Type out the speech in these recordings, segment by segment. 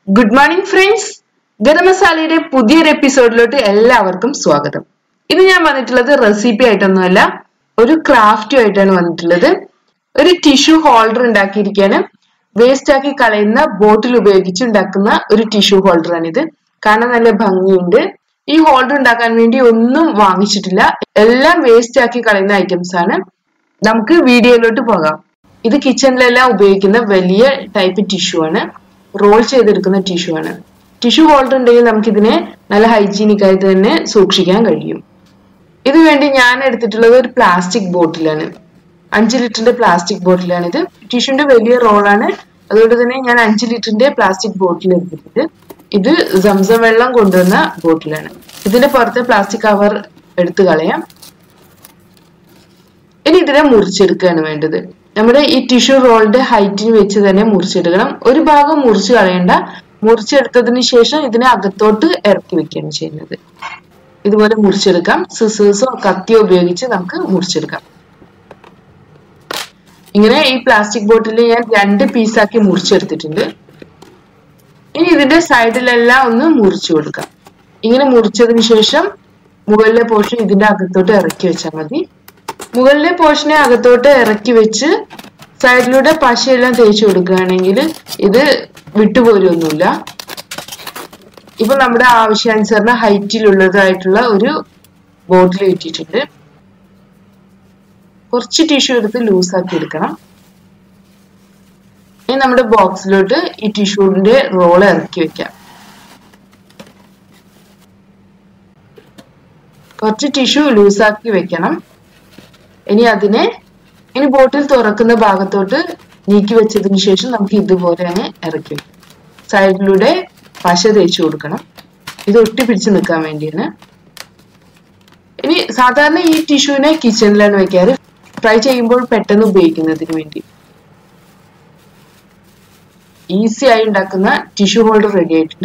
good morning friends garam മസാലയുടെ പുതിയൊരു എപ്പിസോഡിലോട്ട് എല്ലാവർക്കും സ്വാഗതം ഇന്ന് ഞാൻ വന്നിട്ടുള്ളത് റെസിപ്പി ആയിട്ടൊന്നുമല്ല ഒരു ക്രാഫ്റ്റും ആയിട്ടാണ് വന്നിട്ടുള്ളത് ഒരു ടിഷ്യൂ ഹോൾഡർ ഉണ്ടാക്കിയിരിക്കുകയാണ് വേസ്റ്റ് ആക്കി കളയുന്ന ബോട്ടിൽ ഉപയോഗിച്ച് ഉണ്ടാക്കുന്ന ഒരു ടിഷ്യൂ ഹോൾഡറാണിത് കാണാൻ നല്ല ഭംഗിയുണ്ട് ഈ ഹോൾഡർ ഉണ്ടാക്കാൻ വേണ്ടി ഒന്നും വാങ്ങിച്ചിട്ടില്ല എല്ലാം വേസ്റ്റ് ആക്കി കളയുന്ന ഐറ്റംസ് ആണ് നമുക്ക് വീഡിയോയിലോട്ട് പോകാം ഇത് കിച്ചണിലെല്ലാം ഉപയോഗിക്കുന്ന വലിയ ടൈപ്പ് ടിഷ്യൂ ആണ് റോൾ ചെയ്തെടുക്കുന്ന ടിഷ്യൂ ആണ് ടിഷ്യൂ ഹോൾഡർ ഉണ്ടെങ്കിൽ നമുക്കിതിനെ നല്ല ഹൈജീനിക് ആയിട്ട് തന്നെ സൂക്ഷിക്കാൻ കഴിയും ഇത് വേണ്ടി ഞാൻ എടുത്തിട്ടുള്ളത് ഒരു പ്ലാസ്റ്റിക് ബോട്ടിലാണ് അഞ്ച് ലിറ്ററിന്റെ പ്ലാസ്റ്റിക് ബോട്ടിലാണ് ഇത് ടിഷ്യൂന്റെ വലിയ റോളാണ് അതുകൊണ്ട് തന്നെ ഞാൻ അഞ്ച് ലിറ്ററിന്റെ പ്ലാസ്റ്റിക് ബോട്ടിൽ എടുത്തിട്ടുണ്ട് ഇത് സംസം വെള്ളം കൊണ്ടുവന്ന ബോട്ടിലാണ് ഇതിന്റെ പുറത്തെ പ്ലാസ്റ്റിക് കവർ എടുത്തു കളയാം ഇനി ഇതിനെ മുറിച്ചെടുക്കുകയാണ് വേണ്ടത് നമ്മുടെ ഈ ടിഷ്യൂ റോളിന്റെ ഹൈറ്റിന് വെച്ച് തന്നെ മുറിച്ചെടുക്കണം ഒരു ഭാഗം മുറിച്ച് കളയണ്ട മുറിച്ചെടുത്തതിന് ശേഷം ഇതിനെ അകത്തോട്ട് ഇറക്കി വെക്കുകയാണ് ചെയ്യുന്നത് ഇതുപോലെ മുറിച്ചെടുക്കാം സിസേഴ്സോ കത്തിയോ ഉപയോഗിച്ച് നമുക്ക് മുറിച്ചെടുക്കാം ഇങ്ങനെ ഈ പ്ലാസ്റ്റിക് ബോട്ടിൽ ഞാൻ രണ്ട് പീസാക്കി മുറിച്ചെടുത്തിട്ടുണ്ട് ഇനി ഇതിന്റെ സൈഡിലെല്ലാം ഒന്ന് മുറിച്ചു കൊടുക്കാം ഇങ്ങനെ മുറിച്ചതിന് ശേഷം മുകളിലെ പോർഷൻ ഇതിന്റെ അകത്തോട്ട് ഇറക്കി വെച്ചാൽ മതി മുകളിലെ പോർഷനെ അകത്തോട്ട് ഇറക്കി വെച്ച് സൈഡിലൂടെ പശയെല്ലാം തേച്ച് കൊടുക്കുകയാണെങ്കിൽ ഇത് വിട്ടുപോരൊന്നുമില്ല ഇപ്പൊ നമ്മുടെ ആവശ്യാനുസരണം ഹൈറ്റിലുള്ളതായിട്ടുള്ള ഒരു ബോട്ടിൽ കിട്ടിയിട്ടുണ്ട് കുറച്ച് ടിഷ്യൂ എടുത്ത് ലൂസാക്കി എടുക്കണം ഇനി നമ്മുടെ ബോക്സിലോട്ട് ഈ ടിഷ്യൂവിന്റെ റോൾ ഇറക്കി വെക്കാം കുറച്ച് ടിഷ്യൂ ലൂസാക്കി വെക്കണം ഇനി അതിനെ ഇനി ബോട്ടിൽ തുറക്കുന്ന ഭാഗത്തോട്ട് നീക്കി വെച്ചതിന് ശേഷം നമുക്ക് ഇതുപോലെ അങ്ങ് ഇറക്കി വെക്കാം സൈഡിലൂടെ പശ തേച്ച് കൊടുക്കണം ഇത് ഒട്ടി പിടിച്ച് നിൽക്കാൻ വേണ്ടിയാണ് ഇനി സാധാരണ ഈ ടിഷ്യൂവിനെ കിച്ചണിലാണ് വെക്കാറ് ഫ്രൈ ചെയ്യുമ്പോൾ പെട്ടെന്ന് ഉപയോഗിക്കുന്നതിന് വേണ്ടി ഈസി ആയി ഉണ്ടാക്കുന്ന ടിഷ്യൂ ഹോൾഡർ റെഡി ആയിട്ടുണ്ട്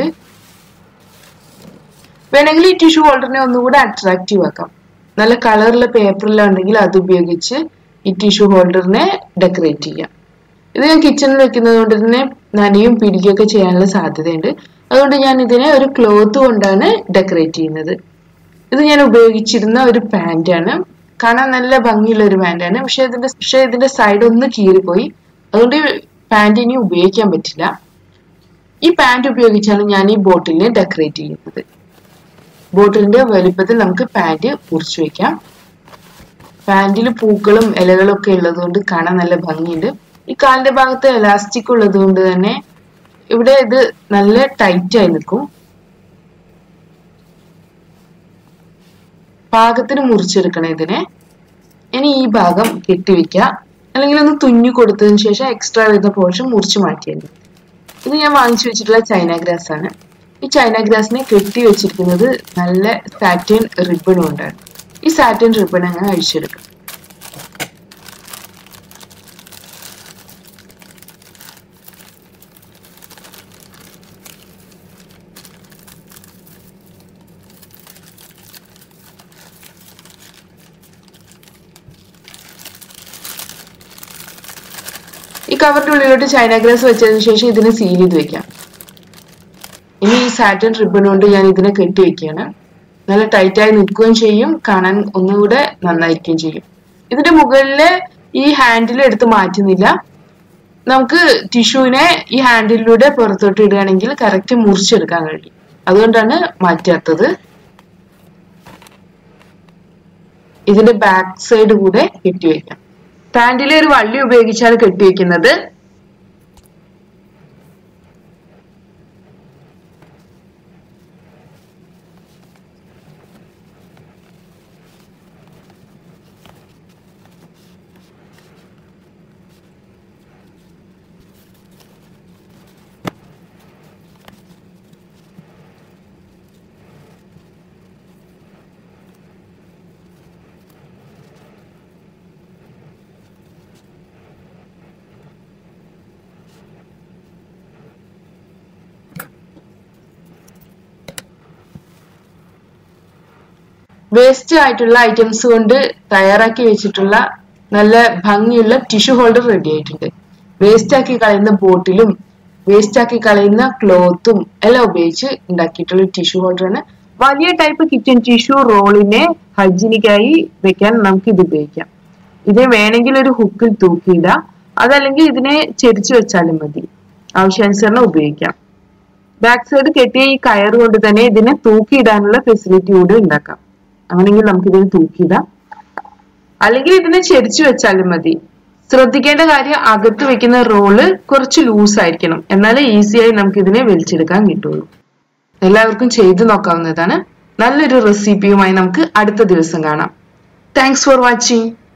വേണമെങ്കിൽ ഈ ടിഷ്യൂ ഹോൾഡറിനെ ഒന്നുകൂടെ അട്രാക്റ്റീവ് ആക്കാം നല്ല കളറുള്ള പേപ്പറെല്ലാം ഉണ്ടെങ്കിൽ അത് ഉപയോഗിച്ച് ഈ ടിഷ്യൂ ഹോൾഡറിനെ ഡെക്കറേറ്റ് ചെയ്യാം ഇത് ഞാൻ കിച്ചണിൽ വെക്കുന്നത് കൊണ്ട് തന്നെ നനയും പിടിക്കുകയൊക്കെ ചെയ്യാനുള്ള സാധ്യതയുണ്ട് അതുകൊണ്ട് ഞാൻ ഇതിനെ ഒരു ക്ലോത്ത് കൊണ്ടാണ് ഡെക്കറേറ്റ് ചെയ്യുന്നത് ഇത് ഞാൻ ഉപയോഗിച്ചിരുന്ന ഒരു പാൻറ്റാണ് കാണാൻ നല്ല ഭംഗിയുള്ള ഒരു പാൻറ്റാണ് പക്ഷെ ഇതിന്റെ പക്ഷെ ഇതിന്റെ സൈഡ് ഒന്ന് കീറിപ്പോയി അതുകൊണ്ട് പാൻറ് ഇനി ഉപയോഗിക്കാൻ പറ്റില്ല ഈ പാൻറ് ഉപയോഗിച്ചാണ് ഞാൻ ഈ ബോട്ടിലിനെ ഡെക്കറേറ്റ് ചെയ്യുന്നത് ബോട്ടിലിന്റെ വലുപ്പത്തിൽ നമുക്ക് പാൻറ് മുറിച്ചു വെക്കാം പാൻറിൽ പൂക്കളും ഇലകളും ഒക്കെ ഉള്ളത് കൊണ്ട് കാണാൻ നല്ല ഭംഗിയുണ്ട് ഈ കാലിന്റെ ഭാഗത്ത് എലാസ്റ്റിക് ഉള്ളത് കൊണ്ട് തന്നെ ഇവിടെ ഇത് നല്ല ടൈറ്റ് ആയി നിൽക്കും പാകത്തിന് മുറിച്ചെടുക്കണം ഇതിനെ ഇനി ഈ ഭാഗം കെട്ടിവെക്കുക അല്ലെങ്കിൽ ഒന്ന് തുന്നി കൊടുത്തതിന് ശേഷം എക്സ്ട്രാ വരുന്ന പോർഷൻ മുറിച്ച് മാറ്റിയാൽ ഇത് ഞാൻ വാങ്ങിച്ചു വെച്ചിട്ടുള്ള ചൈന ഗ്രാസ് ആണ് ഈ ചൈന ഗ്രാസിനെ കെട്ടി വെച്ചിരിക്കുന്നത് നല്ല സാറ്റിൻ റിബൺ കൊണ്ടാണ് ഈ സാറ്റിൻ റിബൺ അങ്ങനെ അഴിച്ചെടുക്കാം ഈ കവറിന്റെ ഉള്ളിലോട്ട് ചൈന ഗ്രാസ് വെച്ചതിന് ശേഷം ഇതിനെ സീൽ ചെയ്ത് വെക്കാം ഇനി ഈ സാറ്റൻ റിബൺ കൊണ്ട് ഞാൻ ഇതിനെ കെട്ടി വെക്കുകയാണ് നല്ല ടൈറ്റായി നിൽക്കുകയും ചെയ്യും കാണാൻ ഒന്നുകൂടെ നന്നായിരിക്കുകയും ചെയ്യും ഇതിന്റെ മുകളിലെ ഈ ഹാൻഡിൽ എടുത്ത് മാറ്റുന്നില്ല നമുക്ക് ടിഷ്യൂവിനെ ഈ ഹാൻഡിലൂടെ പുറത്തോട്ട് ഇടുകയാണെങ്കിൽ കറക്റ്റ് മുറിച്ചെടുക്കാൻ കഴിയും അതുകൊണ്ടാണ് മാറ്റാത്തത് ഇതിന്റെ ബാക്ക് സൈഡ് കൂടെ കെട്ടിവെക്കാം പാൻറിലെ ഒരു വള്ളി ഉപയോഗിച്ചാണ് കെട്ടിവെക്കുന്നത് വേസ്റ്റ് ആയിട്ടുള്ള ഐറ്റംസ് കൊണ്ട് തയ്യാറാക്കി വെച്ചിട്ടുള്ള നല്ല ഭംഗിയുള്ള ടിഷ്യൂ ഹോൾഡർ റെഡി ആയിട്ടുണ്ട് വേസ്റ്റ് ആക്കി കളയുന്ന ബോട്ടിലും വേസ്റ്റ് ആക്കി കളയുന്ന ക്ലോത്തും എല്ലാം ഉപയോഗിച്ച് ഉണ്ടാക്കിയിട്ടുള്ള ടിഷ്യൂ ഹോൾഡറാണ് വലിയ ടൈപ്പ് കിച്ചൺ ടിഷ്യൂ റോളിനെ ഹൈജീനിക്കായി വെക്കാൻ നമുക്ക് ഇത് ഉപയോഗിക്കാം ഇത് വേണമെങ്കിൽ ഒരു ഹുക്കിൽ തൂക്കിയിടാം അതല്ലെങ്കിൽ ഇതിനെ ചെരിച്ചു വെച്ചാലും മതി ആവശ്യാനുസരണം ഉപയോഗിക്കാം ബാക്ക് സൈഡ് കെട്ടിയ ഈ കയർ കൊണ്ട് തന്നെ ഇതിനെ തൂക്കിയിടാനുള്ള ഫെസിലിറ്റി കൂടെ ഉണ്ടാക്കാം അങ്ങനെയെങ്കിൽ നമുക്ക് ഇതിനെ തൂക്കിയിടാം അല്ലെങ്കിൽ ഇതിനെ ചെരിച്ചു വെച്ചാലും മതി ശ്രദ്ധിക്കേണ്ട കാര്യം അകത്ത് വെക്കുന്ന റോള് കുറച്ച് ലൂസ് ആയിരിക്കണം എന്നാലേ ഈസിയായി നമുക്ക് ഇതിനെ വലിച്ചെടുക്കാൻ കിട്ടുള്ളൂ എല്ലാവർക്കും ചെയ്തു നോക്കാവുന്നതാണ് നല്ലൊരു റെസിപ്പിയുമായി നമുക്ക് അടുത്ത ദിവസം കാണാം താങ്ക്സ് ഫോർ വാച്ചിങ്